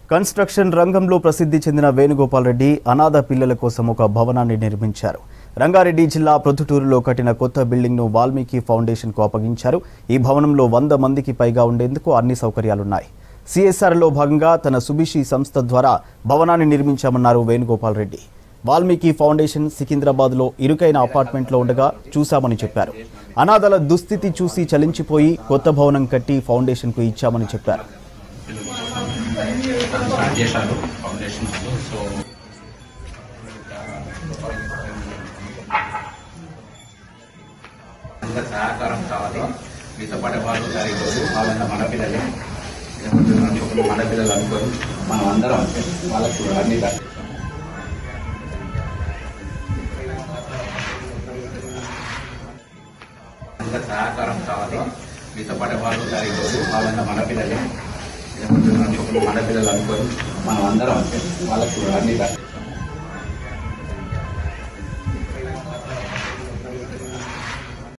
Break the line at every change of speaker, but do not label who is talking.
construction రంగంలో ప్రసిద్ధి చెందిన వేణుగోపాల్ రెడ్డి అనాథ పిల్లల కోసం ఒక భవనాన్ని నిర్మించారు రంగారెడ్డి జిల్లా ప్రొద్దుటూరులో కట్టిన కొత్త బిల్డింగ్ను వాల్మీకి ఫౌండేషన్కు అప్పగించారు ఈ భవనంలో వంద మందికి పైగా ఉండేందుకు అన్ని సౌకర్యాలున్నాయి సిఎస్ఆర్లో భాగంగా తన సుభిషి సంస్థ ద్వారా భవనాన్ని నిర్మించామన్నారు వేణుగోపాల్ రెడ్డి వాల్మీకి ఫౌండేషన్ సికింద్రాబాద్లో ఇరుకైన అపార్ట్మెంట్లో ఉండగా చూశామని చెప్పారు అనాథల దుస్థితి చూసి చలించిపోయి కొత్త భవనం కట్టి ఫౌండేషన్కు ఇచ్చామని చెప్పారు
స్టార్ట్ చేశారు ఫౌండేషన్ సో అంత సహకారం కావాలి మీతో పాటు వాళ్ళు తారీఖు రోజు వాళ్ళంతా మన పిల్లలే ఏమంటున్నారు ఇప్పుడు మన పిల్లలు అనుకొని మనం అందరం వాళ్ళకు అన్ని దా- అంత సహకారం కావాలి మీతో పాటు వాళ్ళు తారీఖు రోజు వాళ్ళంతా మన పిల్లలే ఏమంటున్నారు ఇప్పుడు మన పిల్లలు అనుకొని మనం అందరం వాళ్ళకు అన్ని దా-